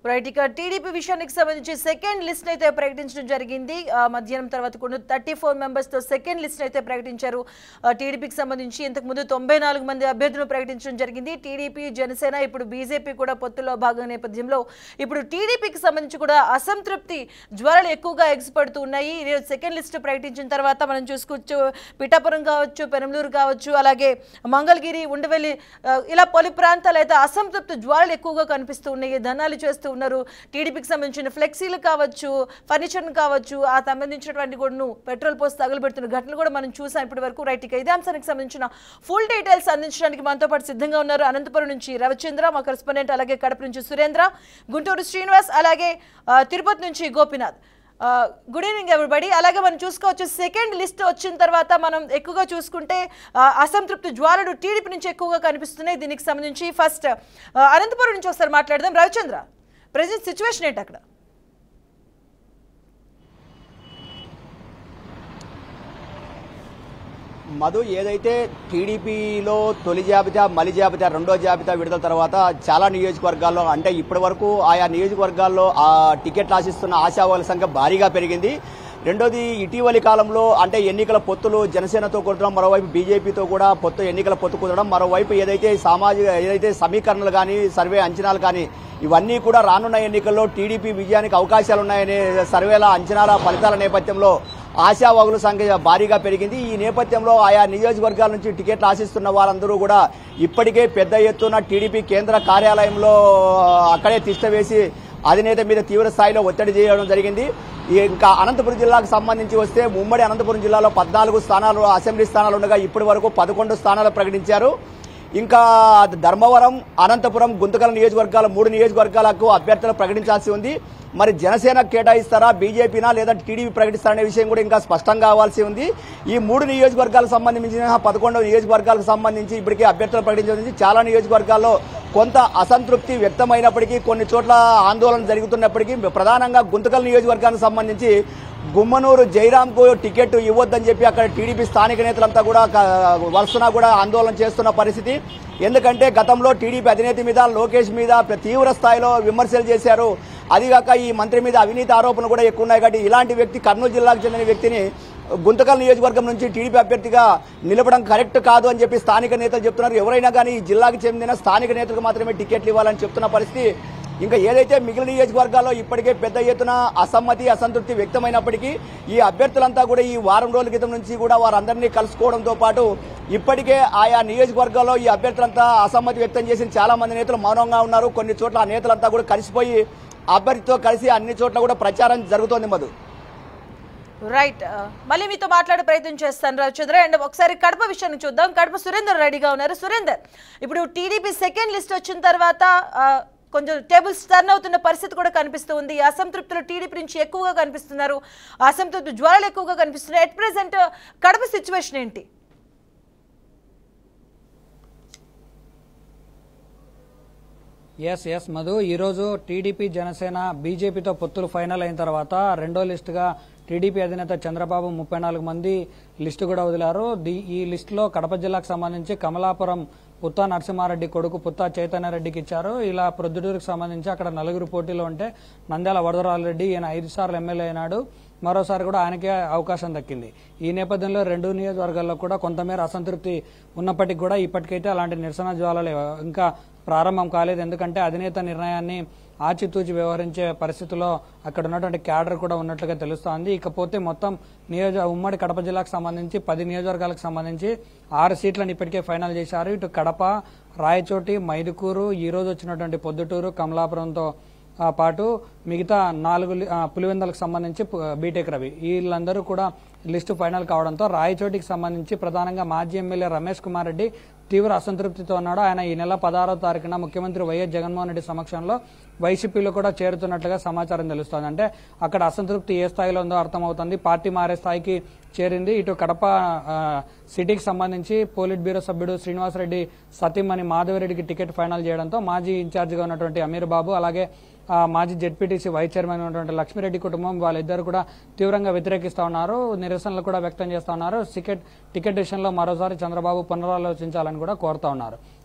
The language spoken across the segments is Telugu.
రైట్ ఇక టీడీపీ విషయానికి సంబంధించి సెకండ్ లిస్ట్ అయితే ప్రకటించడం జరిగింది ఆ, మధ్యాహ్నం తర్వాత కూడా థర్టీ ఫోర్ మెంబర్స్ తో సెకండ్ లిస్ట్ అయితే ప్రకటించారు ఆ, టీడీపీకి సంబంధించి ఇంతకు ముందు తొంభై నాలుగు మంది అభ్యర్థులను ప్రకటించడం జరిగింది టీడీపీ జనసేన ఇప్పుడు బీజేపీ కూడా పొత్తులో భాగం నేపథ్యంలో ఇప్పుడు టీడీపీకి సంబంధించి కూడా అసంతృప్తి జ్వరాలు ఎక్కువగా ఎగిసిపడుతూ ఉన్నాయి ఈరోజు సెకండ్ లిస్ట్ ప్రకటించిన తర్వాత మనం చూసుకోవచ్చు పిఠాపురం కావచ్చు పెనంలూరు కావచ్చు అలాగే మంగళగిరి ఉండవెల్లి ఆ, ఇలా పలు ప్రాంతాలు అయితే అసంతృప్తి జ్వాలలు ఎక్కువగా కనిపిస్తూ ఉన్నాయి ధనాలు చేస్తూ ఉన్నారు టీడీపీకి సంబంధించిన ఫ్లెక్సీలు కావచ్చు ఫర్నిచర్ కావచ్చు ఆ సంబంధించినటువంటి కూడా పెట్రోల్ పోస్ట్ తగులుపెడుతున్న ఘటనలు కూడా మనం చూసాం ఇప్పటి వరకు రైట్ ఇక ఇదే అంశానికి సంబంధించిన ఫుల్ డీటెయిల్స్ అందించడానికి మనతో పాటు సిద్ధంగా ఉన్నారు అనంతపురం నుంచి రవిచంద్ర మా కరెస్పాండెంట్ అలాగే కడప నుంచి సురేంద్ర గుంటూరు శ్రీనివాస్ అలాగే ఆ, తిరుపతి నుంచి గోపినాథ్ గుడ్ ఈవినింగ్ ఎవరిబడి అలాగే మనం చూసుకోవచ్చు సెకండ్ లిస్ట్ వచ్చిన తర్వాత మనం ఎక్కువగా చూసుకుంటే ఆ, అసంతృప్తి జ్వాలలు టీడీపీ నుంచి ఎక్కువగా కనిపిస్తున్నాయి దీనికి సంబంధించి ఫస్ట్ అనంతపురం నుంచి ఒకసారి మాట్లాడదాం రవిచంద్ర ప్రజెంట్ సిచ్యువేషన్ ఏంటి అక్కడ మధు ఏదైతే టీడీపీలో తొలి జాబితా మలి జాబితా రెండో జాబితా విడుదల తర్వాత చాలా నియోజకవర్గాల్లో అంటే ఇప్పటి వరకు ఆయా నియోజకవర్గాల్లో ఆ టికెట్లు ఆశిస్తున్న ఆశావాల సంఖ్య భారీగా పెరిగింది రెండోది ఇటీవలి కాలంలో అంటే ఎన్నికల పొత్తులు జనసేనతో కుదరడం మరోవైపు బీజేపీతో కూడా పొత్తు ఎన్నికల పొత్తు కుదరడం మరోవైపు ఏదైతే సామాజిక ఏదైతే సమీకరణలు కానీ సర్వే అంచనాలు కానీ ఇవన్నీ కూడా రానున్న ఎన్నికల్లో టీడీపీ విజయానికి అవకాశాలు ఉన్నాయనే సర్వేల అంచనాల ఫలితాల నేపథ్యంలో ఆశావాగుల సంఖ్య భారీగా పెరిగింది ఈ నేపథ్యంలో ఆయా నియోజకవర్గాల నుంచి టికెట్లు ఆశిస్తున్న వారందరూ కూడా ఇప్పటికే పెద్ద ఎత్తున టీడీపీ కేంద్ర కార్యాలయంలో అక్కడే తిష్ట వేసి అధినేత మీద తీవ్ర స్థాయిలో ఒత్తిడి చేయడం జరిగింది ఈ ఇంకా అనంతపురం జిల్లాకు సంబంధించి వస్తే ఉమ్మడి అనంతపురం జిల్లాలో పద్నాలుగు స్థానాలు అసెంబ్లీ స్థానాలు ఉండగా ఇప్పటి వరకు పదకొండు స్థానాలు ప్రకటించారు ఇంకా ధర్మవరం అనంతపురం గుంతకల నియోజకవర్గాల మూడు నియోజకవర్గాలకు అభ్యర్థులు ప్రకటించాల్సి ఉంది మరి జనసేన కేటాయిస్తారా బీజేపీనా లేదా టీడీపీ ప్రకటిస్తారనే విషయం కూడా ఇంకా స్పష్టం కావాల్సి ఉంది ఈ మూడు నియోజకవర్గాలకు సంబంధించిన పదకొండు నియోజకవర్గాలకు సంబంధించి ఇప్పటికే అభ్యర్థులు ప్రకటించింది చాలా నియోజకవర్గాల్లో కొంత అసంతృప్తి వ్యక్తమైనప్పటికీ కొన్ని చోట్ల ఆందోళన జరుగుతున్నప్పటికీ ప్రధానంగా గుంతకల్ నియోజకవర్గానికి సంబంధించి గుమ్మనూరు జైరాంకు టికెట్ ఇవ్వొద్దని చెప్పి అక్కడ టీడీపీ స్థానిక నేతలంతా కూడా క- వరుసన కూడా ఆందోళన చేస్తున్న పరిస్థితి ఎందుకంటే గతంలో టీడీపీ అధినేత మీద లోకేష్ మీద ప్ర- తీవ్ర స్థాయిలో విమర్శలు చేశారు అదిగాక ఈ మంత్రి మీద అవినీతి ఆరోపణలు కూడా ఎక్కువ ఉన్నాయి కాబట్టి ఇలాంటి వ్యక్తి కర్నూలు జిల్లాకు చెందిన వ్యక్తిని గుంతకల్ నియోజకవర్గం నుంచి టీడీపీ అభ్యర్థిగా నిలపడం కరెక్ట్ కాదు అని చెప్పి స్థానిక నేతలు చెప్తున్నారు ఎవరైనా కానీ ఈ జిల్లాకు చెందిన స్థానిక నేతలకు మాత్రమే టికెట్లు ఇవ్వాలని చెప్తున్న పరిస్థితి ఇంకా ఏదైతే మిగిలిన నియోజకవర్గాల్లో ఇప్పటికే పెద్ద ఎత్తున అసమ్మతి అసంతృప్తి వ్యక్తమైనప్పటికీ ఈ అభ్యర్థులంతా కూడా ఈ వారం రోజుల క్రితం నుంచి కూడా వారందరినీ కలుసుకోవడంతో పాటు ఇప్పటికే ఆయా నియోజకవర్గాల్లో ఈ అభ్యర్థులంతా అసమ్మతి వ్యక్తం చేసిన చాలా మంది నేతలు మౌనంగా ఉన్నారు కొన్ని చోట్ల ఆ నేతలంతా కూడా కలిసిపోయి అభ్యర్థితో కలిసి అన్ని చోట్ల కూడా ప్రచారం జరుగుతోంది మధు రైట్ మళ్ళీ మీతో మాట్లాడే ప్రయత్నం చేస్తాను రవిచంద్ర అండ్ ఒకసారి కడప విషయాన్ని చూద్దాం కడప సురేందర్ రెడీగా ఉన్నారు సురేందర్ ఇప్పుడు టీడీపీ సెకండ్ లిస్ట్ వచ్చిన తర్వాత ఆ, కొంచెం టేబుల్స్ టర్న్ అవుతున్న పరిస్థితి కూడా కనిపిస్తూ ఉంది ఈ అసంతృప్తులు టీడీపీ నుంచి ఎక్కువగా కనిపిస్తున్నారు ఆ అసంతృప్తి జ్వరాలు ఎక్కువగా కనిపిస్తున్నాయి ఎట్ ప్రెసెంట్ కడప సిచ్యువేషన్ ఏంటి ఎస్ ఎస్ మధు ఈరోజు టీడీపీ జనసేన బీజేపీతో పొత్తులు ఫైనల్ అయిన తర్వాత రెండో లిస్టుగా టీడీపీ అధినేత చంద్రబాబు ముప్పై నాలుగు మంది లిస్టు కూడా వదిలారు దీ- ఈ లిస్టులో కడప జిల్లాకు సంబంధించి కమలాపురం పుత్తా నరసింహారెడ్డి కొడుకు పుత్తా చైతన్యరెడ్డికి ఇచ్చారు ఇలా ప్రొద్దుటూరుకు సంబంధించి అక్కడ నలుగురు పోటీలో ఉంటే నంద్యాల వరదరాలరెడ్డి ఈయన ఐదు సార్లు ఎమ్మెల్యే అయినాడు మరోసారి కూడా ఆయనకే అవకాశం దక్కింది ఈ నేపథ్యంలో రెండు నియోజకవర్గాల్లో కూడా కొంతమేర అసంతృప్తి ఉన్నప్పటికీ కూడా ఇప్పటికైతే అలాంటి నిరసన జ్వాలలు ఇంకా ప్రారంభం కాలేదు ఎందుకంటే అధినేత నిర్ణయాన్ని ఆచితూచి వ్యవహరించే పరిస్థితిలో అక్కడ ఉన్నటువంటి క్యాడర్ కూడా ఉన్నట్లుగా తెలుస్తోంది ఇకపోతే మొత్తం నియోజక ఉమ్మడి కడప జిల్లాకు సంబంధించి పది నియోజకవర్గాలకు సంబంధించి ఆరు సీట్లను ఇప్పటికే ఫైనల్ చేశారు ఇటు కడప రాయచోటి మైదుకూరు ఈ రోజు వచ్చినటువంటి పొద్దుటూరు కమలాపురంతో ఆ పాటు మిగతా నాలుగు లి- ఆ, పులివెందులకు సంబంధించి పు- బీటెక్ రవి వీళ్ళందరూ కూడా లిస్టు ఫైనల్ కావడంతో రాయచోటికి సంబంధించి ప్రధానంగా మాజీ ఎమ్మెల్యే రమేష్ కుమార్ రెడ్డి తీవ్ర అసంతృప్తితో ఉన్నాడు ఆయన ఈ నెల పదహారో తారీఖున ముఖ్యమంత్రి వైఎస్ జగన్మోహన్ రెడ్డి సమక్షంలో వైసీపీలో కూడా చేరుతున్నట్లుగా సమాచారం తెలుస్తోంది అంటే అక్కడ అసంతృప్తి ఏ స్థాయిలో ఉందో అర్థమవుతుంది పార్టీ మారే స్థాయికి చేరింది ఇటు కడప ఆ, సిటీకి సంబంధించి పోలిట్ బ్యూరో సభ్యుడు శ్రీనివాసరెడ్డి సతీమణి మాధవరెడ్డికి టికెట్ ఫైనల్ చేయడంతో మాజీ ఇన్ఛార్జిగా ఉన్నటువంటి అమీర్ బాబు అలాగే ఆ, మాజీ జెడ్పీటీసీ వైస్ చైర్మన్ ఉన్నటువంటి లక్ష్మిరెడ్డి కుటుంబం వాళ్ళిద్దరు కూడా తీవ్రంగా వ్యతిరేకిస్తా ఉన్నారు నిరసనలు కూడా వ్యక్తం చేస్తా ఉన్నారు టికెట్ టికెట్ విషయంలో మరోసారి చంద్రబాబు పునరాలోచించాలని కూడా కోరుతా ఉన్నారు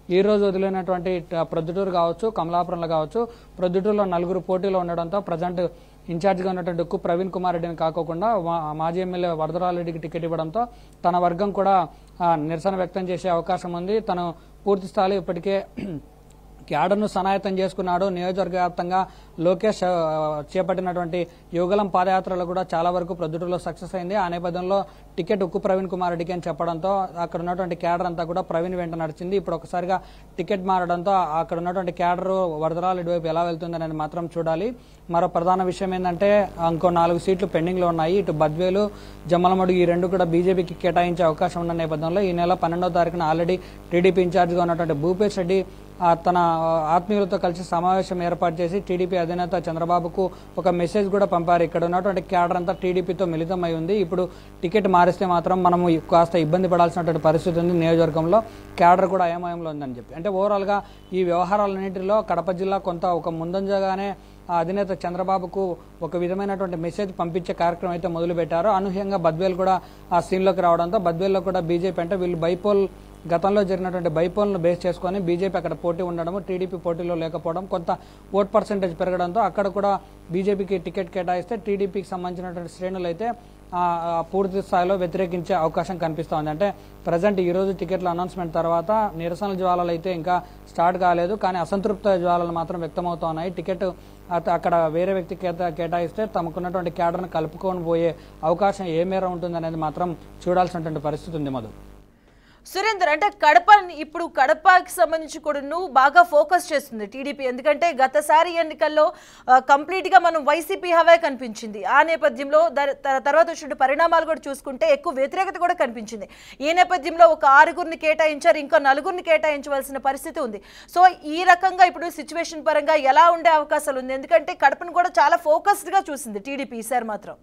ఈ రోజు వదిలినటువంటి ట- ప్రొద్దుటూరు కావచ్చు కమలాపురంలో కావచ్చు ప్రొద్దుటూరులో నలుగురు పోటీలో ఉండడంతో ప్రజెంట్ ఇన్ఛార్జిగా ఉన్నటువంటి ఉక్కు ప్రవీణ్ కుమార్ రెడ్డిని కాకోకుండా మా- మాజీ ఎమ్మెల్యే వరదరారెడ్డికి టికెట్ ఇవ్వడంతో తన వర్గం కూడా ఆ, నిరసన వ్యక్తం చేసే అవకాశం ఉంది తను పూర్తి స్థాయిలో ఇప్పటికే క్యాడర్ను సనాయతం చేసుకున్నాడు నియోజకవర్గ వ్యాప్తంగా లోకేష్ ఆ, చేపట్టినటువంటి యుగలం పాదయాత్రలో కూడా చాలా వరకు ప్రొద్దుటూరులో సక్సెస్ అయింది ఆ నేపథ్యంలో టికెట్ ఉక్కు ప్రవీణ్ కుమార్ రెడ్డికి అని చెప్పడంతో అక్కడ ఉన్నటువంటి క్యాడర్ అంతా కూడా ప్రవీణ్ వెంట నడిచింది ఇప్పుడు ఒకసారిగా టికెట్ మారడంతో అక్కడ ఉన్నటువంటి క్యాడర్ వరదరాలు వైపు ఎలా వెళ్తుంది అనేది మాత్రం చూడాలి మరో ప్రధాన విషయం ఏంటంటే ఇంకో నాలుగు సీట్లు పెండింగ్ లో ఉన్నాయి ఇటు బద్వేలు జమ్మలమడుగు ఈ రెండు కూడా బీజేపీకి కేటాయించే అవకాశం ఉన్న నేపథ్యంలో ఈ నెల పన్నెండవ తారీఖున ఆల్రెడీ టీడీపీ ఇన్ఛార్జిగా ఉన్నటువంటి భూపేష్ రెడ్డి ఆ, తన ఆత్మీయులతో కలిసి సమావేశం ఏర్పాటు చేసి టీడీపీ అధినేత చంద్రబాబుకు ఒక మెసేజ్ కూడా పంపారు ఇక్కడ ఉన్నటువంటి క్యాడర్ అంతా టీడీపీతో మిళితమై ఉంది ఇప్పుడు టికెట్ మారిస్తే మాత్రం మనము కాస్త ఇబ్బంది పడాల్సినటువంటి పరిస్థితి ఉంది నియోజకవర్గంలో క్యాడర్ కూడా అయోమయంలో ఉందని చెప్పి అంటే ఓవరాల్గా ఈ వ్యవహారాలన్నింటిలో కడప జిల్లా కొంత ఒక ముందంజగానే ఆ అధినేత చంద్రబాబుకు ఒక విధమైనటువంటి మెసేజ్ పంపించే కార్యక్రమం అయితే మొదలుపెట్టారు అనూహ్యంగా బద్వేల్ కూడా ఆ సీన్లోకి రావడంతో బద్వేల్లో కూడా బీజేపీ అంటే వీళ్ళు బైపోల్ గతంలో జరిగినటువంటి బైపోల్ను బేస్ చేసుకొని బీజేపీ అక్కడ పోటీ ఉండడము టీడీపీ పోటీలో లేకపోవడం కొంత ఓట్ పర్సెంటేజ్ పెరగడంతో అక్కడ కూడా బీజేపీకి టికెట్ కేటాయిస్తే టీడీపీకి సంబంధించినటువంటి శ్రేణులు అయితే ఆ, ఆ, పూర్తి స్థాయిలో వ్యతిరేకించే అవకాశం కనిపిస్తూ ఉంది అంటే ప్రజెంట్ ఈ రోజు టికెట్ల అనౌన్స్మెంట్ తర్వాత నిరసన జ్వాలలు అయితే ఇంకా స్టార్ట్ కాలేదు కానీ అసంతృప్త జ్వాలలు మాత్రం వ్యక్తమవుతా ఉన్నాయి టికెట్ అత- అక్కడ వేరే వ్యక్తి కేటా కేటాయిస్తే తమకున్నటువంటి క్యాడర్ను కలుపుకొని పోయే అవకాశం ఏ మేర ఉంటుంది అనేది మాత్రం చూడాల్సినటువంటి పరిస్థితి ఉంది మధు సురేందర్ అంటే కడప ఇప్పుడు కడపకి సంబంధించి కూడా నువ్వు బాగా ఫోకస్ చేస్తుంది టీడీపీ ఎందుకంటే గతసారి ఎన్నికల్లో ఆ, complete గా మనం వైసీపీ హవే కనిపించింది ఆ నేపథ్యంలో దర్- త- తర్వాత వచ్చిన పరిణామాలు కూడా చూసుకుంటే ఎక్కువ వ్యతిరేకత కూడా కనిపించింది ఈ నేపథ్యంలో ఒక ఆరుగురిని కేటాయించారు ఇంకా నలుగురిని కేటాయించవలసిన పరిస్థితి ఉంది సో ఈ రకంగా ఇప్పుడు సిచ్యువేషన్ పరంగా ఎలా ఉండే అవకాశాలు ఉంది ఎందుకంటే కడపను కూడా చాలా ఫోకస్డ్గా చూసింది టీడీపీ ఈసారి మాత్రం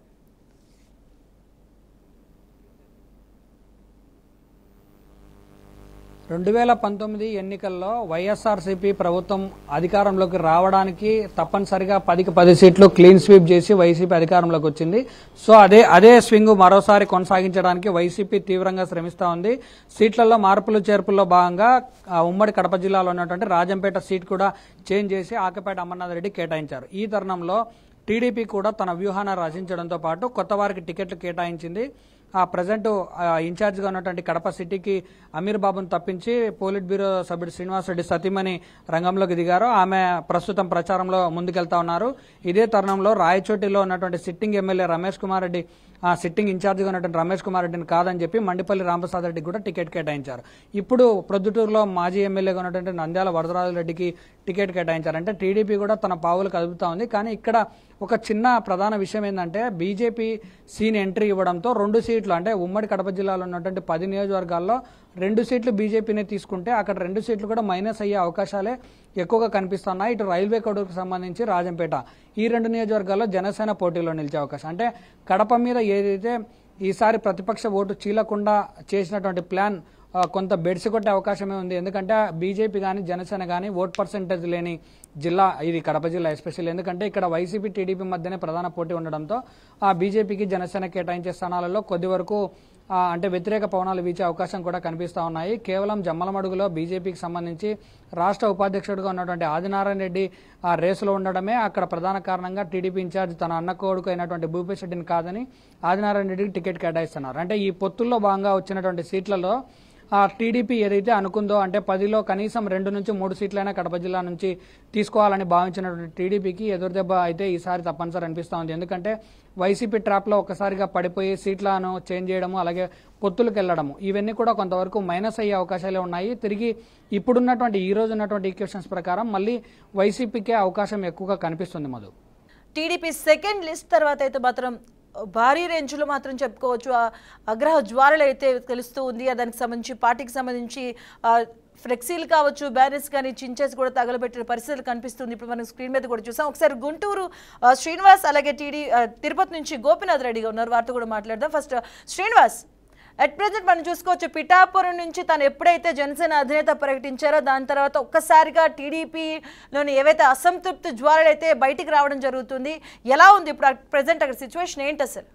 రెండు వేల పంతొమ్మిది ఎన్నికల్లో వైఎస్ఆర్సీపీ ప్రభుత్వం అధికారంలోకి రావడానికి తప్పనిసరిగా పదికి పది సీట్లు క్లీన్ స్వీప్ చేసి వైసీపీ అధికారంలోకి వచ్చింది సో అదే అదే స్వింగ్ మరోసారి కొనసాగించడానికి వైసీపీ తీవ్రంగా శ్రమిస్తా ఉంది సీట్లలో మార్పులు చేర్పుల్లో భాగంగా ఆ, ఉమ్మడి కడప జిల్లాలో ఉన్నటువంటి రాజంపేట సీట్ కూడా చేంజ్ చేసి ఆకపేట అమర్నాథ్ రెడ్డి కేటాయించారు ఈ తరుణంలో టీడీపీ కూడా తన వ్యూహాన్ని రచించడంతో పాటు కొత్త వారికి టికెట్లు కేటాయించింది ఆ ప్రజెంట్ ఇన్ఛార్జ్గా ఉన్నటువంటి కడప సిటీకి అమీర్ బాబును తప్పించి పోలిట్ బ్యూరో సభ్యుడు శ్రీనివాసరెడ్డి సతీమణి రంగంలోకి దిగారు ఆమె ప్రస్తుతం ప్రచారంలో ముందుకెళ్తా ఉన్నారు ఇదే తరుణంలో రాయచోటిలో ఉన్నటువంటి సిట్టింగ్ ఎమ్మెల్యే రమేష్ కుమార్ రెడ్డి ఆ సిట్టింగ్ ఇన్ఛార్జిగా ఉన్నటువంటి రమేష్ కుమార్ రెడ్డిని కాదని చెప్పి మండిపల్లి రామప్రసాద్ రెడ్డికి కూడా టికెట్ కేటాయించారు ఇప్పుడు ప్రొద్దుటూరులో మాజీ ఎమ్మెల్యేగా ఉన్నటువంటి నంద్యాల వరదరాజు రెడ్డికి టికెట్ కేటాయించారు అంటే టీడీపీ కూడా తన పావులు కదుపుతా ఉంది కానీ ఇక్కడ ఒక చిన్న ప్రధాన విషయం ఏంటంటే బీజేపీ సీన్ ఎంట్రీ ఇవ్వడంతో రెండు సీట్లు అంటే ఉమ్మడి కడప జిల్లాలో ఉన్నటువంటి పది నియోజకవర్గాల్లో రెండు సీట్లు బీజేపీనే తీసుకుంటే అక్కడ రెండు సీట్లు కూడా మైనస్ అయ్యే అవకాశాలే ఎక్కువగా కనిపిస్తున్నాయి ఇటు రైల్వే కోడూరుకు సంబంధించి రాజంపేట ఈ రెండు నియోజకవర్గాల్లో జనసేన పోటీలో నిలిచే అవకాశం అంటే కడప మీద ఏదైతే ఈసారి ప్రతిపక్ష ఓటు చీలకుండా చేసినటువంటి ప్లాన్ ఆ, కొంత బెడ్స్ కొట్టే అవకాశమే ఉంది ఎందుకంటే బీజేపీ కానీ జనసేన కానీ ఓట్ పర్సెంటేజ్ లేని జిల్లా ఇది కడప జిల్లా ఎస్పెషల్ ఎందుకంటే ఇక్కడ వైసీపీ టీడీపీ మధ్యనే ప్రధాన పోటీ ఉండడంతో ఆ బీజేపీకి జనసేన కేటాయించే స్థానాలలో కొద్ది వరకు ఆ, అంటే వ్యతిరేక పవనాలు వీచే అవకాశం కూడా కనిపిస్తా ఉన్నాయి కేవలం జమ్మలమడుగులో బీజేపీకి సంబంధించి రాష్ట్ర ఉపాధ్యక్షుడిగా ఉన్నటువంటి ఆదినారాయణ రెడ్డి ఆ రేసులో ఉండడమే అక్కడ ప్రధాన కారణంగా టీడీపీ ఇన్ఛార్జ్ తన అన్న కొడుకు అయినటువంటి భూపేష్ రెడ్డిని కాదని ఆదినారాయణ రెడ్డికి టికెట్ కేటాయిస్తున్నారు అంటే ఈ పొత్తుల్లో భాగంగా వచ్చినటువంటి సీట్లలో ఆ టీడీపీ ఏదైతే అనుకుందో అంటే పదిలో కనీసం రెండు నుంచి మూడు సీట్లైనా కడప జిల్లా నుంచి తీసుకోవాలని భావించినటువంటి టీడీపీకి ఎదురుదెబ్బ అయితే ఈసారి తప్పనిసరి అనిపిస్తా ఉంది ఎందుకంటే వైసీపీ ట్రాప్లో ఒక్కసారిగా పడిపోయి సీట్లను చేంజ్ చేయడము అలాగే పొత్తులకు వెళ్ళడము ఇవన్నీ కూడా కొంతవరకు మైనస్ అయ్యే అవకాశాలే ఉన్నాయి తిరిగి ఇప్పుడున్నటువంటి ఈ రోజు ఉన్నటువంటి ఈక్వేషన్స్ ప్రకారం మళ్ళీ వైసీపీకే అవకాశం ఎక్కువగా కనిపిస్తుంది మధు టీడీపీ సెకండ్ లిస్ట్ తర్వాత అయితే మాత్రం భారీ రేంజ్లో మాత్రం చెప్పుకోవచ్చు ఆ అగ్రహ జ్వాలలు అయితే తెలుస్తూ ఉంది ఆ దానికి సంబంధించి పార్టీకి సంబంధించి ఆ, ఫ్లెక్సీలు కావచ్చు బ్యానర్స్ కానీ చించేసి కూడా తగలబెట్టిన పరిస్థితులు కనిపిస్తుంది ఇప్పుడు మనం స్క్రీన్ మీద కూడా చూసాం ఒకసారి గుంటూరు ఆ, శ్రీనివాస్ అలాగే టీడీ ఆ, తిరుపతి నుంచి గోపినాథ్ రెడ్డిగా ఉన్నారు వారితో కూడా మాట్లాడదాం ఫస్ట్ శ్రీనివాస్ అట్ ప్రెజెంట్ మనం చూసుకోవచ్చు పిఠాపురం నుంచి తను ఎప్పుడైతే జనసేన అధినేత ప్రకటించారో దాని తర్వాత ఒక్కసారిగా టీడీపీలోని ఏవైతే అసంతృప్తి జ్వాలలు అయితే బయటికి రావడం జరుగుతుంది ఎలా ఉంది ఇప్పుడు ప్రెసెంట్ అక్కడ సిచ్యువేషన్ ఏంటి అసలు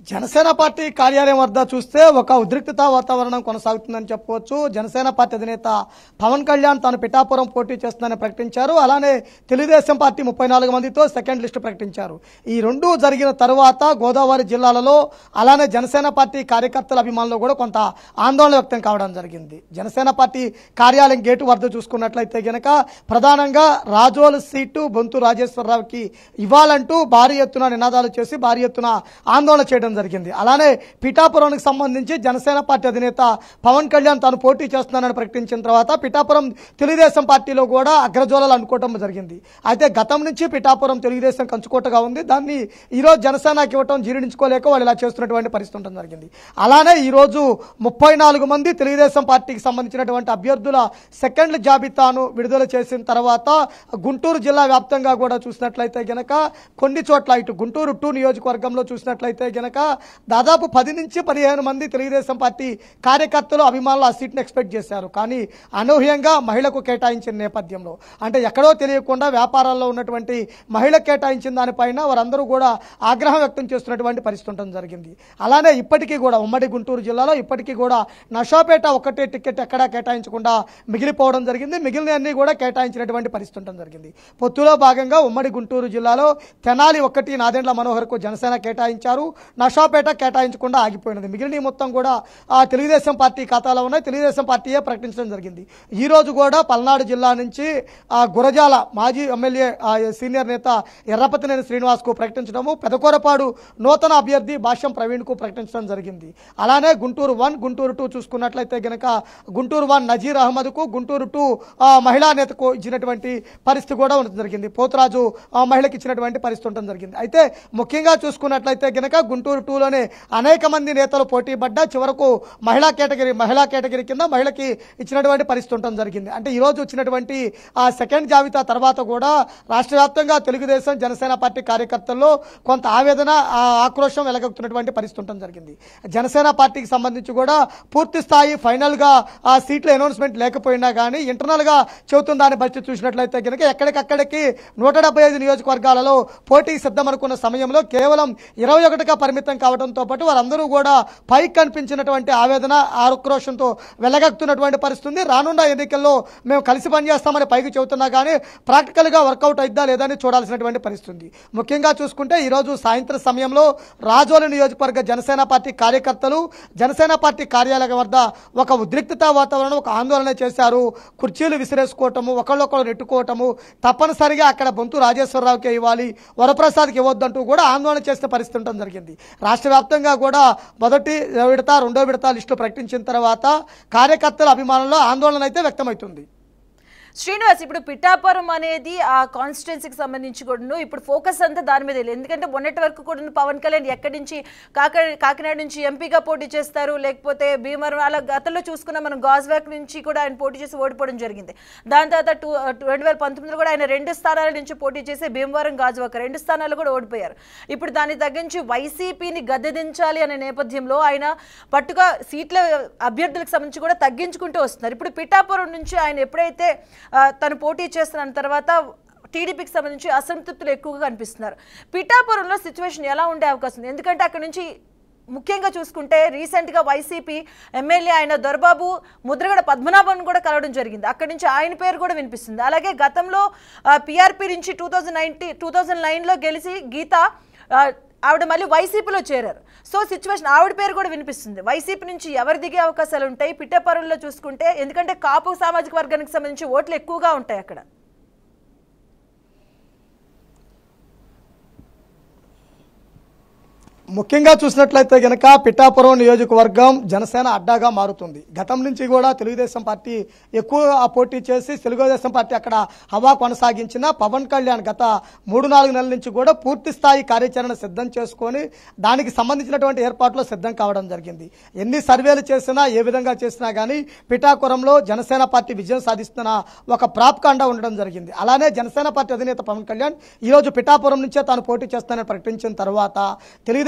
జనసేన పార్టీ కార్యాలయం వద్ద చూస్తే ఒక ఉద్రిక్తత వాతావరణం కొనసాగుతుందని చెప్పవచ్చు జనసేన పార్టీ అధినేత పవన్ కళ్యాణ్ తాను పిఠాపురం పోటీ చేస్తుందని ప్రకటించారు అలానే తెలుగుదేశం పార్టీ ముప్పై నాలుగు మందితో సెకండ్ లిస్టు ప్రకటించారు ఈ రెండు జరిగిన తరువాత గోదావరి జిల్లాలలో అలానే జనసేన పార్టీ కార్యకర్తల అభిమానులు కూడా కొంత ఆందోళన వ్యక్తం కావడం జరిగింది జనసేన పార్టీ కార్యాలయం గేటు వద్ద చూసుకున్నట్లయితే గనక ప్రధానంగా రాజోలు సీటు బొంతు రాజేశ్వరరావుకి ఇవ్వాలంటూ భారీ ఎత్తున నినాదాలు చేసి భారీ ఎత్తున ఆందోళన చేయడం జరిగింది అలానే పిఠాపురానికి సంబంధించి జనసేన పార్టీ అధినేత పవన్ కళ్యాణ్ తాను పోటీ చేస్తున్నానని ప్రకటించిన తర్వాత పిఠాపురం తెలుగుదేశం పార్టీలో కూడా అగ్రజోళాలు అనుకోవటం జరిగింది అయితే గతం నుంచి పిఠాపురం తెలుగుదేశం కంచుకోటగా ఉంది దాన్ని ఈరోజు జనసేనకి ఇవ్వటం జీర్ణించుకోలేక వాళ్ళు ఇలా చేస్తున్నటువంటి పరిస్థితి ఉండడం జరిగింది అలానే ఈరోజు ముప్పై నాలుగు మంది తెలుగుదేశం పార్టీకి సంబంధించినటువంటి అభ్యర్థుల సెకండ్ జాబితాను విడుదల చేసిన తర్వాత గుంటూరు జిల్లా వ్యాప్తంగా కూడా చూసినట్లయితే గనక కొన్ని చోట్ల ఇటు గుంటూరు టూ నియోజకవర్గంలో చూసినట్లయితే గనక దాదాపు పది నుంచి పదిహేను మంది తెలుగుదేశం పార్టీ కార్యకర్తలు అభిమానులు ఆ సీట్ని ఎక్స్పెక్ట్ చేశారు కానీ అనూహ్యంగా మహిళకు కేటాయించిన నేపథ్యంలో అంటే ఎక్కడో తెలియకుండా వ్యాపారాల్లో ఉన్నటువంటి మహిళ కేటాయించిన దానిపైన వారందరూ కూడా ఆగ్రహం వ్యక్తం చేస్తున్నటువంటి పరిస్థితి ఉండడం జరిగింది అలానే ఇప్పటికీ కూడా ఉమ్మడి గుంటూరు జిల్లాలో ఇప్పటికీ కూడా నషాపేట ఒకటే టికెట్ ఎక్కడా కేటాయించకుండా మిగిలిపోవడం జరిగింది మిగిలినవన్నీ కూడా కేటాయించినటువంటి పరిస్థితి ఉండడం జరిగింది పొత్తులో భాగంగా ఉమ్మడి గుంటూరు జిల్లాలో తెనాలి ఒకటి నాదెండ్ల మనోహర్కు జనసేన కేటాయించారు నషాపేట కేటాయించకుండా ఆగిపోయినది మిగిలిన మొత్తం కూడా ఆ తెలుగుదేశం పార్టీ ఖాతాలో ఉన్నాయి తెలుగుదేశం పార్టీయే ప్రకటించడం జరిగింది ఈ రోజు కూడా పల్నాడు జిల్లా నుంచి ఆ గురజాల మాజీ ఎమ్మెల్యే ఆ సీనియర్ నేత ఎర్రపతినేని శ్రీనివాస్కు ప్రకటించడము పెదకూరపాడు నూతన అభ్యర్థి భాష్యం ప్రవీణ్కు ప్రకటించడం జరిగింది అలానే గుంటూరు వన్ గుంటూరు టూ చూసుకున్నట్లయితే గనక గుంటూరు వన్ నజీర్ అహ్మద్కు గుంటూరు టూ ఆ, మహిళా నేతకు ఇచ్చినటువంటి పరిస్థితి కూడా ఉండడం జరిగింది పోతురాజు ఆ, మహిళకి ఇచ్చినటువంటి పరిస్థితి ఉండడం జరిగింది అయితే ముఖ్యంగా చూసుకున్నట్లయితే గనక గుంటూరు టూలోనే అనేక మంది నేతలు పోటీ పడ్డా చివరకు మహిళా కేటగిరీ మహిళా కేటగిరీ కింద మహిళకి ఇచ్చినటువంటి పరిస్థితి ఉండడం జరిగింది అంటే ఈ రోజు వచ్చినటువంటి ఆ సెకండ్ జాబితా తర్వాత కూడా రాష్ట్ర వ్యాప్తంగా తెలుగుదేశం జనసేన పార్టీ కార్యకర్తల్లో కొంత ఆవేదన ఆ ఆక్రోశం వెలగక్కుతున్నటువంటి పరిస్థితి ఉండడం జరిగింది జనసేన పార్టీకి సంబంధించి కూడా పూర్తి స్థాయి ఫైనల్ గా ఆ సీట్ల అనౌన్స్మెంట్ లేకపోయినా కానీ ఇంటర్నల్ గా చెబుతున్న దాని పరిస్థితి చూసినట్లయితే కనుక ఎక్కడికక్కడికి నూట డెబ్బై ఐదు నియోజకవర్గాలలో పోటీకి సిద్ధమనుకున్న సమయంలో కేవలం ఇరవై ఒకటిగా పరిమితం కావడంతో పాటు వారందరూ కూడా పైకి కనిపించినటువంటి ఆవేదన ఆక్రోషంతో వెలగక్కుతున్నటువంటి పరిస్థితి ఉంది రానున్న ఎన్నికల్లో మేము కలిసి పనిచేస్తామని పైకి చెబుతున్నా కానీ ప్రాక్టికల్ గా వర్కౌట్ అయిద్దా లేదా అని చూడాల్సినటువంటి పరిస్థితి ఉంది ముఖ్యంగా చూసుకుంటే ఈ రోజు సాయంత్రం సమయంలో రాజోలు నియోజకవర్గ జనసేన పార్టీ కార్యకర్తలు జనసేన పార్టీ కార్యాలయం వద్ద ఒక ఉద్రిక్తత వాతావరణం ఒక ఆందోళన చేశారు కుర్చీలు విసిరేసుకోవటము ఒకళ్ళొకళ్ళు నెట్టుకోవటము తప్పనిసరిగా అక్కడ బొంతు రాజేశ్వరరావుకే ఇవ్వాలి వరప్రసాద్కి ఇవ్వద్దంటూ కూడా ఆందోళన చేసిన పరిస్థితి ఉండడం జరిగింది రాష్ట్ర వ్యాప్తంగా కూడా మొదటి విడత రెండో విడత లిస్టు ప్రకటించిన తర్వాత కార్యకర్తల అభిమానంలో ఆందోళన అయితే వ్యక్తమవుతుంది శ్రీనివాస్ ఇప్పుడు పిఠాపురం అనేది ఆ కాన్స్టిట్యున్సీకి సంబంధించి కూడా ఇప్పుడు ఫోకస్ అంతా దాని మీద లేదు ఎందుకంటే మొన్నటి వరకు కూడా పవన్ కళ్యాణ్ ఎక్కడి నుంచి కాక కాకినాడ నుంచి ఎంపీగా పోటీ చేస్తారు లేకపోతే భీమవరం అలా గతంలో చూసుకున్న మనం గాజ్వాక్ నుంచి కూడా ఆయన పోటీ చేసి ఓడిపోవడం జరిగింది దాని తర్వాత టూ రెండు వేల పంతొమ్మిదిలో కూడా ఆయన రెండు స్థానాల నుంచి పోటీ చేసి భీమవరం గాజువాక రెండు స్థానాలు కూడా ఓడిపోయారు ఇప్పుడు దాన్ని తగ్గించి వైసీపీని గద్దెదించాలి అనే నేపథ్యంలో ఆయన పట్టుగా సీట్ల అభ్యర్థులకు సంబంధించి కూడా తగ్గించుకుంటూ వస్తున్నారు ఇప్పుడు పిఠాపురం నుంచి ఆయన ఎప్పుడైతే ఆ, తను పోటీ చేస్తున్న తర్వాత టీడీపీకి సంబంధించి అసంతృప్తులు ఎక్కువగా కనిపిస్తున్నారు పిఠాపురంలో సిచ్యువేషన్ ఎలా ఉండే అవకాశం ఉంది ఎందుకంటే అక్కడ నుంచి ముఖ్యంగా చూసుకుంటే రీసెంట్గా వైసీపీ ఎమ్మెల్యే ఆయన దొరబాబు ముద్రగడ పద్మనాభన్ కూడా కలవడం జరిగింది అక్కడి నుంచి ఆయన పేరు కూడా వినిపిస్తుంది అలాగే గతంలో పిఆర్పి నుంచి two thousand ninety two thousand నైన్లో గెలిచి గీత ఆ, ఆవిడ మళ్ళీ వైసీపీలో చేరారు సో సిచ్యువేషన్ ఆవిడ పేరు కూడా వినిపిస్తుంది వైసీపీ నుంచి ఎవరు దిగే అవకాశాలు ఉంటాయి పిట్టపరుల్లో చూసుకుంటే ఎందుకంటే కాపు సామాజిక వర్గానికి సంబంధించి ఓట్లు ఎక్కువగా ఉంటాయి అక్కడ ముఖ్యంగా చూసినట్లయితే గనక పిఠాపురం నియోజకవర్గం జనసేన అడ్డాగా మారుతుంది గతం నుంచి కూడా తెలుగుదేశం పార్టీ ఎక్కువ పోటీ చేసి తెలుగుదేశం పార్టీ అక్కడ హవా కొనసాగించిన పవన్ కళ్యాణ్ గత మూడు నాలుగు నెలల నుంచి కూడా పూర్తి స్థాయి కార్యాచరణ సిద్ధం చేసుకొని దానికి సంబంధించినటువంటి ఏర్పాట్లు సిద్ధం కావడం జరిగింది ఎన్ని సర్వేలు చేసినా ఏ విధంగా చేసినా కానీ పిఠాపురంలో జనసేన పార్టీ విజయం సాధిస్తున్న ఒక ప్రాప్కాండ ఉండడం జరిగింది అలానే జనసేన పార్టీ అధినేత పవన్ కళ్యాణ్ ఈ రోజు పిఠాపురం నుంచే తాను పోటీ చేస్తానని ప్రకటించిన తర్వాత తెలుగుదేశం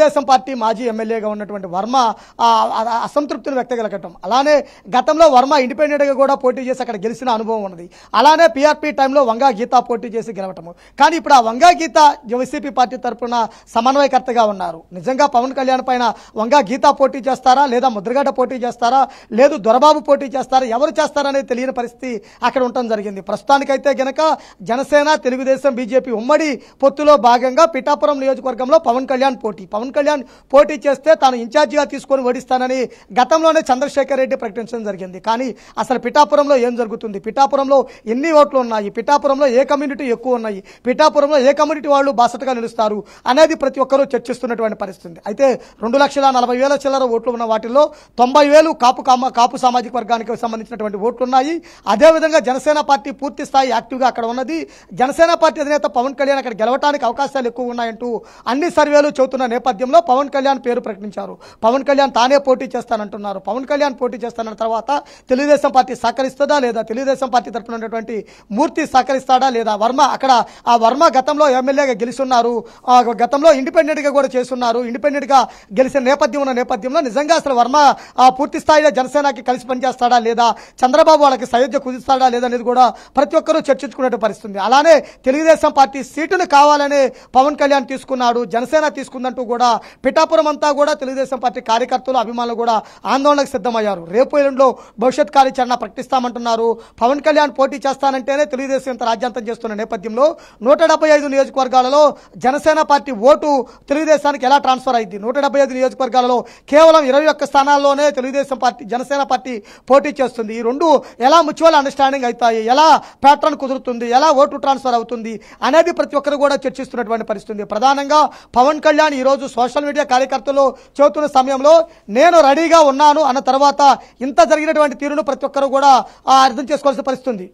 తెలుగుదేశం పార్టీ మాజీ ఎమ్మెల్యేగా ఉన్నటువంటి వర్మ ఆ, ఆ, అసంతృప్తిని వ్యక్తగలగటం అలానే గతంలో వర్మ ఇండిపెండెంట్గా కూడా పోటీ చేసి అక్కడ గెలిచిన అనుభవం ఉన్నది అలానే పీఆర్పీ టైంలో వంగా గీత పోటీ చేసి గెలవటము కానీ ఇప్పుడు ఆ వంగా గీత వైసీపీ పార్టీ తరఫున సమన్వయకర్తగా ఉన్నారు నిజంగా పవన్ కళ్యాణ్ పైన వంగా గీత పోటీ చేస్తారా లేదా ముద్రగడ్డ పోటీ చేస్తారా లేదు దొరబాబు పోటీ చేస్తారా ఎవరు చేస్తారనేది తెలియని పరిస్థితి అక్కడ ఉండటం జరిగింది ప్రస్తుతానికైతే గనక జనసేన తెలుగుదేశం బీజేపీ ఉమ్మడి పొత్తులో భాగంగా పిఠాపురం నియోజకవర్గంలో పవన్ కళ్యాణ్ పోటీ పవన్ కళ్యాణ్ పోటీ చేస్తే తాను ఇన్ఛార్జిగా తీసుకొని ఓడిస్తానని గతంలోనే చంద్రశేఖర్ రెడ్డి ప్రకటించడం జరిగింది కానీ అసలు పిఠాపురంలో ఏం జరుగుతుంది పిఠాపురంలో ఎన్ని ఓట్లు ఉన్నాయి పిఠాపురంలో ఏ కమ్యూనిటీ ఎక్కువ ఉన్నాయి పిఠాపురంలో ఏ కమ్యూనిటీ వాళ్ళు బాసటగా నిలుస్తారు అనేది ప్రతి ఒక్కరూ చర్చిస్తున్నటువంటి పరిస్థితి అయితే రెండు లక్షల నలభై వేల చిల్లర ఓట్లు ఉన్న వాటిల్లో తొంభై వేలు కాపు కామ కాపు సామాజిక వర్గానికి సంబంధించినటువంటి ఓట్లు ఉన్నాయి అదేవిధంగా జనసేన పార్టీ పూర్తి స్థాయి యాక్టివ్గా అక్కడ ఉన్నది జనసేన పార్టీ అధినేత పవన్ కళ్యాణ్ అక్కడ గెలవడానికి అవకాశాలు ఎక్కువ ఉన్నాయంటూ అన్ని సర్వేలు చెబుతున్న నేపథ్యంలో పవన్ కళ్యాణ్ పేరు ప్రకటించారు పవన్ కళ్యాణ్ తానే పోటీ చేస్తానంటున్నారు పవన్ కళ్యాణ్ పోటీ చేస్తానన్న తర్వాత తెలుగుదేశం పార్టీ సహకరిస్తుందా లేదా తెలుగుదేశం పార్టీ తరఫున ఉన్నటువంటి మూర్తి సహకరిస్తాడా లేదా వర్మ అక్కడ ఆ వర్మ గతంలో ఎమ్మెల్యేగా గెలిచున్నారు ఆ గతంలో ఇండిపెండెంట్ గా కూడా చేస్తున్నారు ఇండిపెండెంట్ గా గెలిచిన నేపథ్యం ఉన్న నేపథ్యంలో నిజంగా అసలు వర్మ ఆ పూర్తి స్థాయిలో జనసేనకి కలిసి పనిచేస్తాడా లేదా చంద్రబాబు వాళ్ళకి సయోధ్య కుదిస్తాడా లేదా అనేది కూడా ప్రతి ఒక్కరూ చర్చించుకునే పరిస్థితుంది అలానే తెలుగుదేశం పార్టీ సీటును కావాలని పవన్ కళ్యాణ్ తీసుకున్నాడు జనసేన తీసుకుందంటూ కూడా పిఠాపురం అంతా కూడా తెలుగుదేశం పార్టీ కార్యకర్తలు అభిమానులు కూడా ఆందోళనకు సిద్ధమయ్యారు రేపు ఎల్లుండిలో భవిష్యత్ కార్యాచరణ ప్రకటిస్తామంటున్నారు పవన్ కళ్యాణ్ పోటీ చేస్తానంటేనే తెలుగుదేశం ఇంత రాజ్యాంతం చేస్తున్న నేపథ్యంలో నూట డెబ్బై ఐదు నియోజకవర్గాలలో జనసేన పార్టీ ఓటు తెలుగుదేశానికి ఎలా ట్రాన్స్ఫర్ అయింది నూట డెబ్బై ఐదు నియోజకవర్గాలలో కేవలం ఇరవై ఒక్క స్థానాల్లోనే తెలుగుదేశం పార్టీ జనసేన పార్టీ పోటీ చేస్తుంది ఈ రెండు ఎలా మ్యూచువల్ అండర్స్టాండింగ్ అవుతాయి ఎలా ప్యాటర్న్ కుదురుతుంది ఎలా ఓటు ట్రాన్స్ఫర్ అవుతుంది అనేది ప్రతి ఒక్కరు కూడా చర్చిస్తున్నటువంటి పరిస్థితి ఉంది. ప్రధానంగా పవన్ కళ్యాణ్ ఈ రోజు సోషల్ మీడియా కార్యకర్తలు చెబుతున్న సమయంలో నేను రెడీగా ఉన్నాను అన్న తర్వాత ఇంత జరిగినటువంటి తీరును ప్రతి ఒక్కరు కూడా ఆ, అర్థం చేసుకోవాల్సిన పరిస్థితి ఉంది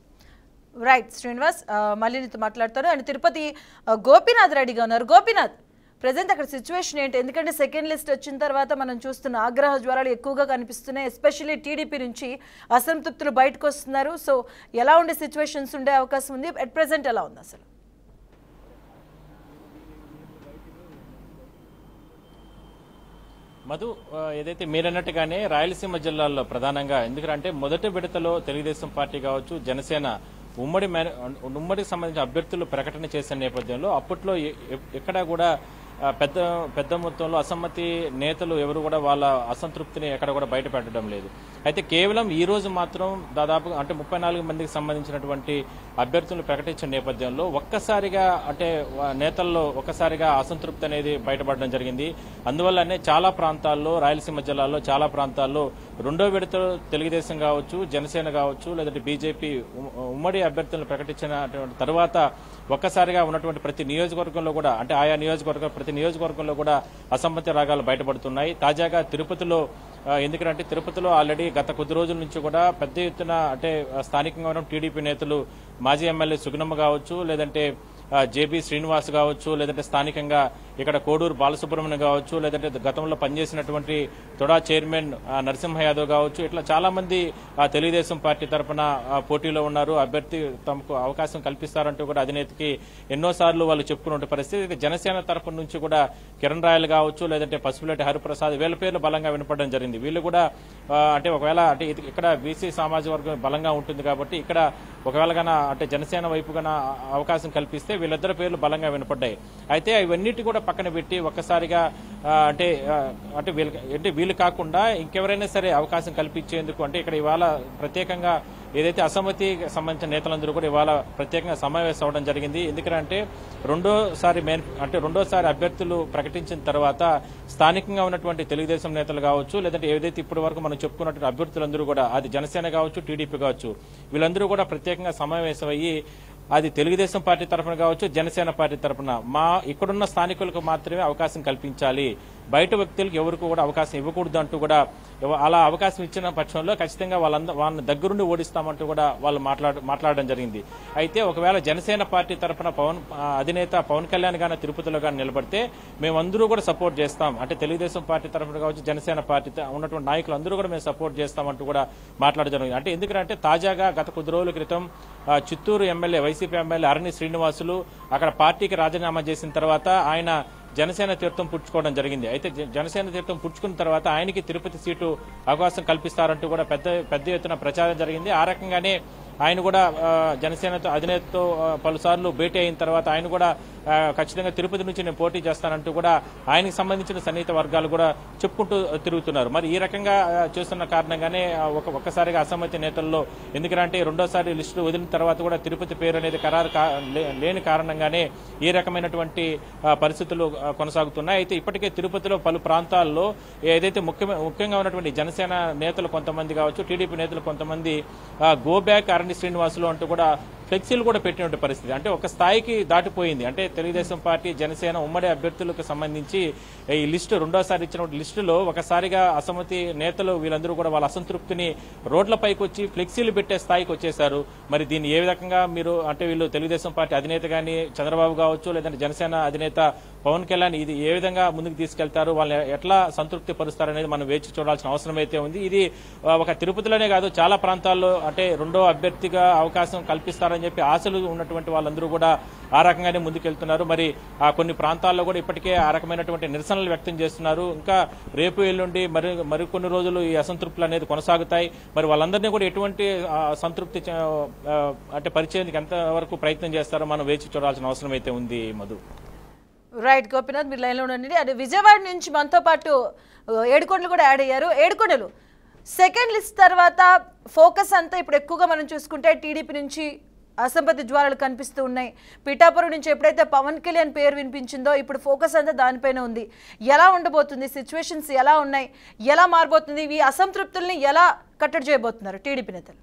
రైట్ శ్రీనివాస్ ఆ, మళ్ళీ నీతో మాట్లాడతాను అండ్ తిరుపతి ఆ, గోపీనాథ్ రెడ్డిగా ఉన్నారు గోపీనాథ్ ప్రజెంట్ అక్కడ సిచ్యువేషన్ ఏంటి ఎందుకంటే సెకండ్ లిస్ట్ వచ్చిన తర్వాత మనం చూస్తున్న ఆగ్రహ జ్వరాలు ఎక్కువగా కనిపిస్తున్నాయి ఎస్పెషల్లీ టీడీపీ నుంచి అసంతృప్తులు బయటకు వస్తున్నారు సో ఎలా ఉండే సిచ్యువేషన్స్ ఉండే అవకాశం ఉంది అట్ ప్రెసెంట్ ఎలా ఉంది అసలు మధు ఆ, ఏదైతే మీరన్నట్టుగానే రాయలసీమ జిల్లాల్లో ప్రధానంగా ఎందుకంటే మొదటి విడతలో తెలుగుదేశం పార్టీ కావచ్చు జనసేన ఉమ్మడి మేన- ఉమ్మడికి సంబంధించిన అభ్యర్థులు ప్రకటన చేసిన నేపథ్యంలో అప్పట్లో ఎ- ఎ- ఎక్కడా కూడా ఆ, పెద్ద పెద్ద మొత్తంలో అసమ్మతి నేతలు ఎవరు కూడా వాళ్ళ అసంతృప్తిని ఎక్కడ కూడా బయట పెట్టడం లేదు అయితే కేవలం ఈ రోజు మాత్రం దాదాపు అంటే ముప్పై నాలుగు మందికి సంబంధించినటువంటి అభ్యర్థులను ప్రకటించిన నేపథ్యంలో ఒక్కసారిగా అంటే వా- నేతల్లో ఒక్కసారిగా అసంతృప్తి అనేది బయటపడడం జరిగింది అందువల్లనే చాలా ప్రాంతాల్లో రాయలసీమ జిల్లాలో చాలా ప్రాంతాల్లో రెండో విడత తెలుగుదేశం కావచ్చు జనసేన కావచ్చు లేదంటే బీజేపీ ఉమ్- ఉమ్మడి అభ్యర్థులను ప్రకటించిన తర్వాత ఒక్కసారిగా ఉన్నటువంటి ప్రతి నియోజకవర్గంలో కూడా అంటే ఆయా నియోజకవర్గం ప్రతి నియోజకవర్గంలో కూడా అసమ్మతి రాగాలు బయటపడుతున్నాయి తాజాగా తిరుపతిలో ఆ, ఎందుకంటే తిరుపతిలో ఆల్రెడీ గత కొద్ది రోజుల నుంచి కూడా పెద్ద ఎత్తున అంటే ఆ, స్థానికంగా ఉన్న టీడీపీ నేతలు మాజీ ఎమ్మెల్యే సుగుణమ్మ కావచ్చు లేదంటే ఆ, జేబీ శ్రీనివాస్ కావచ్చు లేదంటే స్థానికంగా ఇక్కడ కోడూరు బాలసుబ్రహ్మణ్యం కావచ్చు లేదంటే గతంలో పనిచేసినటువంటి తొడా చైర్మన్ ఆ, నరసింహ యాదవ్ కావచ్చు ఇట్లా చాలా మంది ఆ, తెలుగుదేశం పార్టీ తరఫున ఆ, పోటీలో ఉన్నారు అభ్యర్థి తమకు అవకాశం కల్పిస్తారంటూ కూడా అధినేతకి ఎన్నోసార్లు వాళ్ళు చెప్పుకున్న పరిస్థితి ఇక జనసేన తరఫు నుంచి కూడా కిరణ్ రాయలు కావచ్చు లేదంటే పసుపులేటి హరిప్రసాద్ వీళ్ళ పేర్లు బలంగా వినపడడం జరిగింది వీళ్ళు కూడా ఆ, అంటే ఒకవేళ అంటే ఇది- ఇక్కడ బీసీ సామాజిక వర్గం బలంగా ఉంటుంది కాబట్టి ఇక్కడ ఒకవేళ గన అంటే జనసేన వైపు గన అవకాశం కల్పిస్తే వీళ్ళిద్దరి పేర్లు బలంగా వినపడ్డాయి అయితే ఇవన్నిటి కూడా పక్కన పెట్టి ఒక్కసారిగా ఆ, అంటే ఆ, అంటే వీళ్ళు అంటే వీళ్ళు కాకుండా ఇంకెవరైనా సరే అవకాశం కల్పించేందుకు అంటే ఇక్కడ ఇవాళ ప్రత్యేకంగా ఏదైతే అసమ్మతికి సంబంధించిన నేతలందరూ కూడా ఇవాళ ప్రత్యేకంగా సమావేశం అవడం జరిగింది ఎందుకంటే రెండోసారి మెయిన్ అంటే రెండోసారి అభ్యర్థులు ప్రకటించిన తర్వాత స్థానికంగా ఉన్నటువంటి తెలుగుదేశం నేతలు కావచ్చు లేదంటే ఏదైతే ఇప్పటి వరకు మనం చెప్పుకున్నటువంటి అభ్యర్థులందరూ కూడా అది జనసేన కావచ్చు టీడీపీ కావచ్చు వీళ్ళందరూ కూడా ప్రత్యేకంగా సమావేశం అయ్యి అది తెలుగుదేశం పార్టీ తరఫున కావచ్చు జనసేన పార్టీ తరఫున మా ఇక్కడున్న స్థానికులకు మాత్రమే అవకాశం కల్పించాలి బయట వ్యక్తులకు ఎవరికి కూడా అవకాశం ఇవ్వకూడదు అంటూ కూడా ఎవ- అలా అవకాశం ఇచ్చిన పక్షంలో ఖచ్చితంగా వాళ్ళంద వాళ్ళని దగ్గరుండి ఓడిస్తామంటూ కూడా వాళ్ళు మాట్లాడ మాట్లాడడం జరిగింది అయితే ఒకవేళ జనసేన పార్టీ తరఫున పవన్ ఆ, అధినేత పవన్ కళ్యాణ్ గాని తిరుపతిలో కానీ నిలబడితే మేమందరూ కూడా సపోర్ట్ చేస్తాం అంటే తెలుగుదేశం పార్టీ తరఫున కావచ్చు జనసేన పార్టీ త- ఉన్నటువంటి నాయకులు అందరూ కూడా మేము సపోర్ట్ చేస్తామంటూ కూడా మాట్లాడడం జరిగింది అంటే ఎందుకంటే తాజాగా గత కొద్ది రోజుల క్రితం ఆ, Chittoor MLA YCP MLA Arani Srinivasulu అక్కడ పార్టీకి రాజీనామా చేసిన తర్వాత ఆయన జనసేన తీర్థం పుచ్చుకోవడం జరిగింది అయితే జ- జనసేన తీర్థం పుచ్చుకున్న తర్వాత ఆయనకి తిరుపతి సీటు అవకాశం కల్పిస్తారంటూ కూడా పెద్ద పెద్ద ఎత్తున ప్రచారం జరిగింది ఆ రకంగానే ఆయన కూడా ఆ, జనసేనతో అధినేతతో ఆ, పలుసార్లు భేటీ అయిన తర్వాత ఆయన కూడా ఆ, ఖచ్చితంగా తిరుపతి నుంచి నేను పోటీ చేస్తానంటూ కూడా ఆయనకి సంబంధించిన సన్నిహిత వర్గాలు కూడా చెప్పుకుంటూ తిరుగుతున్నారు మరి ఈ రకంగా ఆ, చేస్తున్న కారణంగానే ఆ, ఒక ఒక్కసారిగా అసమ్మతి నేతల్లో ఎందుకంటే రెండోసారి లిస్టు వదిలిన తర్వాత కూడా తిరుపతి పేరు అనేది ఖరారు కా- లే- లేని కారణంగానే ఈ రకమైనటువంటి ఆ, పరిస్థితులు ఆ, కొనసాగుతున్నాయి అయితే ఇప్పటికే తిరుపతిలో పలు ప్రాంతాల్లో ఏదైతే ముఖ్యమైన ముఖ్యంగా ఉన్నటువంటి జనసేన నేతలు కొంతమంది కావచ్చు టీడీపీ నేతలు కొంతమంది గో బ్యాక్ అరణ్య శ్రీనివాసులు అంటూ కూడా ఫ్లెక్సీలు కూడా పెట్టినటువంటి పరిస్థితి అంటే ఒక స్థాయికి దాటిపోయింది అంటే తెలుగుదేశం పార్టీ జనసేన ఉమ్మడి అభ్యర్థులకు సంబంధించి ఈ లిస్టు రెండోసారి ఇచ్చిన లిస్టులో ఒకసారిగా అసమ్మతి నేతలు వీళ్ళందరూ కూడా వాళ్ళ అసంతృప్తిని రోడ్లపైకి వచ్చి ఫ్లెక్సీలు పెట్టే స్థాయికి వచ్చేశారు మరి దీన్ని ఏ విధంగా మీరు అంటే వీళ్ళు తెలుగుదేశం పార్టీ అధినేత కానీ చంద్రబాబు కావచ్చు లేదంటే జనసేన అధినేత పవన్ కళ్యాణ్ ఇది ఏ విధంగా ముందుకు తీసుకెళ్తారు వాళ్ళని ఎట్లా సంతృప్తి పరుస్తారనేది మనం వేచి చూడాల్సిన అవసరం అయితే ఉంది ఇది ఆ, ఒక తిరుపతిలోనే కాదు చాలా ప్రాంతాల్లో అంటే రెండో అభ్యర్థిగా అవకాశం కల్పిస్తారని చెప్పి ఆశలు ఉన్నటువంటి వాళ్ళందరూ కూడా ఆ రకంగానే ముందుకెళ్తున్నారు మరి ఆ కొన్ని ప్రాంతాల్లో కూడా ఇప్పటికే ఆ రకమైనటువంటి నిరసనలు వ్యక్తం చేస్తున్నారు ఇంకా రేపు ఎల్లుండి మరి మరికొన్ని రోజులు ఈ అసంతృప్తులు అనేది కొనసాగుతాయి మరి వాళ్ళందరినీ కూడా ఎటువంటి ఆ, సంతృప్తి చే- ఆ, అంటే పరిచయానికి ఎంతవరకు ప్రయత్నం చేస్తారో మనం వేచి చూడాల్సిన అవసరం అయితే ఉంది మధు రైట్ గోపినాథ్ మీరు లైన్లో ఉండండి అదే విజయవాడ నుంచి మనతో పాటు ఆ, ఏడుకొండలు కూడా యాడ్ అయ్యారు ఏడుకొండలు సెకండ్ లిస్ట్ తర్వాత ఫోకస్ అంతా ఇప్పుడు ఎక్కువగా మనం చూసుకుంటే టీడీపీ నుంచి అసంపత్తి జ్వాలలు కనిపిస్తూ ఉన్నాయి పిఠాపురం నుంచి ఎప్పుడైతే పవన్ కళ్యాణ్ పేరు వినిపించిందో ఇప్పుడు ఫోకస్ అంతా దానిపైన ఉంది ఎలా ఉండబోతుంది సిచ్యువేషన్స్ ఎలా ఉన్నాయి ఎలా మారబోతుంది ఈ అసంతృప్తుల్ని ఎలా కట్టడి చేయబోతున్నారు టీడీపీ నేతలు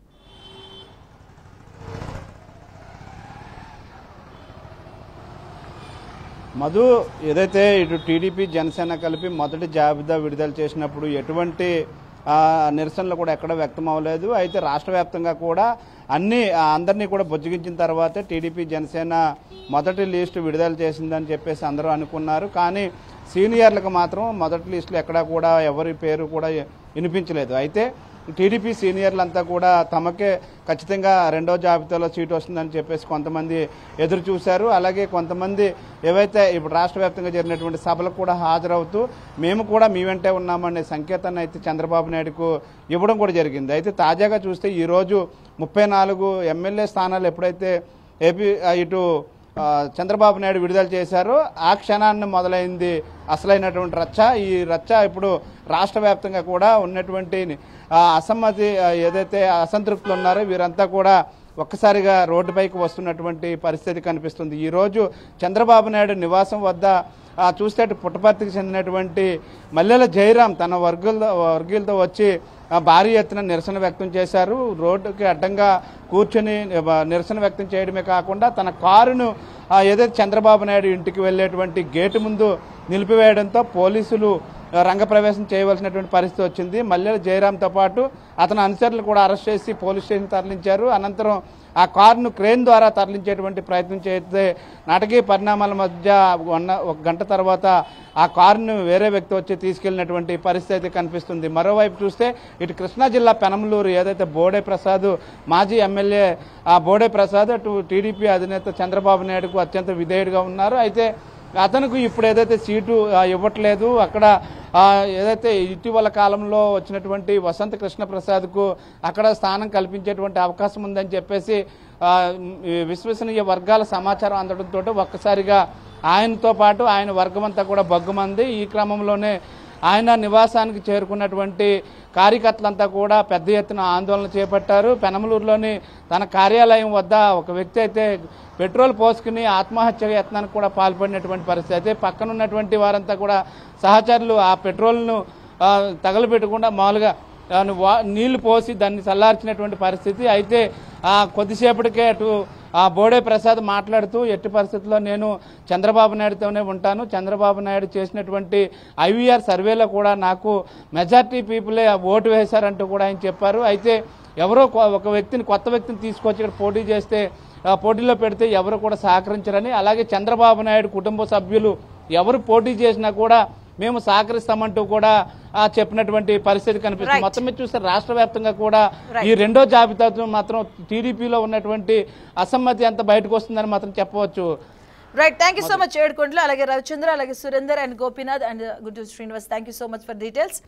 మధు ఏదైతే ఇటు టీడీపీ జనసేన కలిపి మొదటి జాబితా విడుదల చేసినప్పుడు ఎటువంటి ఆ, నిరసనలు కూడా ఎక్కడ వ్యక్తం అవ్వలేదు అయితే రాష్ట్ర వ్యాప్తంగా కూడా అన్ని ఆ, అందరినీ కూడా బుజ్జగించిన తర్వాతే టీడీపీ జనసేన మొదటి లిస్టు విడుదల చేసిందని చెప్పేసి అందరూ అనుకున్నారు కానీ సీనియర్లకు మాత్రం మొదటి లిస్టులో ఎక్కడా కూడా ఎవరి పేరు కూడా వినిపించలేదు అయితే టీడీపీ సీనియర్లంతా కూడా తమకే ఖచ్చితంగా రెండో జాబితాలో సీటు వస్తుందని చెప్పేసి కొంతమంది ఎదురు చూశారు అలాగే కొంతమంది ఏవైతే ఇప్పుడు రాష్ట్ర వ్యాప్తంగా జరిగినటువంటి సభలకు కూడా హాజరవుతూ మేము కూడా మీ వెంటే ఉన్నామనే సంకేతాన్ని అయితే చంద్రబాబు నాయుడుకు ఇవ్వడం కూడా జరిగింది అయితే తాజాగా చూస్తే ఈరోజు ముప్పై నాలుగు ఎమ్మెల్యే స్థానాలు ఎప్పుడైతే ఏపీ ఆ, ఇటు ఆ, చంద్రబాబు నాయుడు విడుదల చేశారో ఆ క్షణాన్ని మొదలైంది అసలైనటువంటి రచ్చ ఈ రచ్చ ఇప్పుడు రాష్ట్ర వ్యాప్తంగా కూడా ఉన్నటువంటి ఆ, అసమ్మతి ఆ, ఏదైతే అసంతృప్తులు ఉన్నారో వీరంతా కూడా ఒక్కసారిగా రోడ్డుపైకి వస్తున్నటువంటి పరిస్థితి కనిపిస్తుంది ఈరోజు చంద్రబాబు నాయుడు నివాసం వద్ద ఆ, చూస్తే అటు పుట్టపర్తికి చెందినటువంటి మల్లెల జయరాం తన వర్గులతో వర్గీయులతో వచ్చి ఆ, భారీ ఎత్తున నిరసన వ్యక్తం చేశారు రోడ్డుకి అడ్డంగా కూర్చొని ఆ, నిరసన వ్యక్తం చేయడమే కాకుండా తన కారును ఆ, ఏదైతే చంద్రబాబు నాయుడు ఇంటికి వెళ్ళేటువంటి గేటు ముందు నిలిపివేయడంతో పోలీసులు ఆ, రంగప్రవేశం చేయవలసినటువంటి పరిస్థితి వచ్చింది మల్లెల జయరాంతో పాటు అతని అనుచరులు కూడా అరెస్ట్ చేసి పోలీస్ స్టేషన్ తరలించారు అనంతరం ఆ కారును క్రేన్ ద్వారా తరలించేటువంటి ప్రయత్నం చేస్తే నాటకీయ పరిణామాల మధ్య వన్న- ఒక గంట తర్వాత ఆ కారును వేరే వ్యక్తి వచ్చి తీసుకెళ్లినటువంటి పరిస్థితి కనిపిస్తుంది మరోవైపు చూస్తే ఇటు కృష్ణా జిల్లా పెనమలూరు ఏదైతే బోడే ప్రసాద్ మాజీ ఎమ్మెల్యే ఆ బోడే ప్రసాద్ అటు టీడీపీ అధినేత చంద్రబాబు నాయుడుకు అత్యంత విధేయుడిగా ఉన్నారు అయితే అతనికి ఇప్పుడు ఏదైతే సీటు ఆ, ఇవ్వట్లేదు అక్కడ ఆ, ఏదైతే ఇటీవల కాలంలో వచ్చినటువంటి వసంత కృష్ణ ప్రసాద్కు అక్కడ స్థానం కల్పించేటువంటి అవకాశం ఉందని చెప్పేసి ఆ, ఈ విశ్వసనీయ వర్గాల సమాచారం అందడంతో ఒక్కసారిగా ఆయనతో పాటు ఆయన వర్గం అంతా కూడా బగ్గుమంది ఈ క్రమంలోనే ఆయన నివాసానికి చేరుకున్నటువంటి కార్యకర్తలంతా కూడా పెద్ద ఎత్తున ఆందోళన చేపట్టారు పెనమలూరులోని తన కార్యాలయం వద్ద ఒక వ్యక్తి అయితే పెట్రోల్ పోసుకుని ఆత్మహత్య యత్నానికి కూడా పాల్పడినటువంటి పరిస్థితి అయితే పక్కన ఉన్నటువంటి వారంతా కూడా సహచరులు ఆ పెట్రోల్ను ఆ, తగలబెట్టకుండా మామూలుగా ఆ, వా- నీళ్లు పోసి దాన్ని చల్లార్చినటువంటి పరిస్థితి అయితే ఆ కొద్దిసేపటికే అటు ఆ బోడే ప్రసాద్ మాట్లాడుతూ ఎట్టి పరిస్థితుల్లో నేను చంద్రబాబు నాయుడుతోనే ఉంటాను చంద్రబాబు నాయుడు చేసినటువంటి ఐవీఆర్ సర్వేలో కూడా నాకు మెజార్టీ పీపులే ఓటు వేశారంటూ కూడా ఆయన చెప్పారు అయితే ఎవరో కొ- ఒక వ్యక్తిని కొత్త వ్యక్తిని తీసుకొచ్చి ఇక్కడ పోటీ చేస్తే ఆ, పోటీలో పెడితే ఎవరు కూడా సహకరించరని అలాగే చంద్రబాబు నాయుడు కుటుంబ సభ్యులు ఎవరు పోటీ చేసినా కూడా మేము సహకరిస్తామంటూ కూడా ఆ, చెప్పినటువంటి పరిస్థితి కనిపిస్తుంది Right. మొత్తం మీద చూస్తే రాష్ట్ర వ్యాప్తంగా కూడా ఈ రెండో జాబితాతో మాత్రం టీడీపీలో ఉన్నటువంటి అసమ్మతి అంత బయటకు వస్తుందని మాత్రం చెప్పవచ్చు right thank you so much Yedukondalu అలాగే రవిచంద్ర అలాగే Surender and Gopinath and good Srinivas thank you so much for details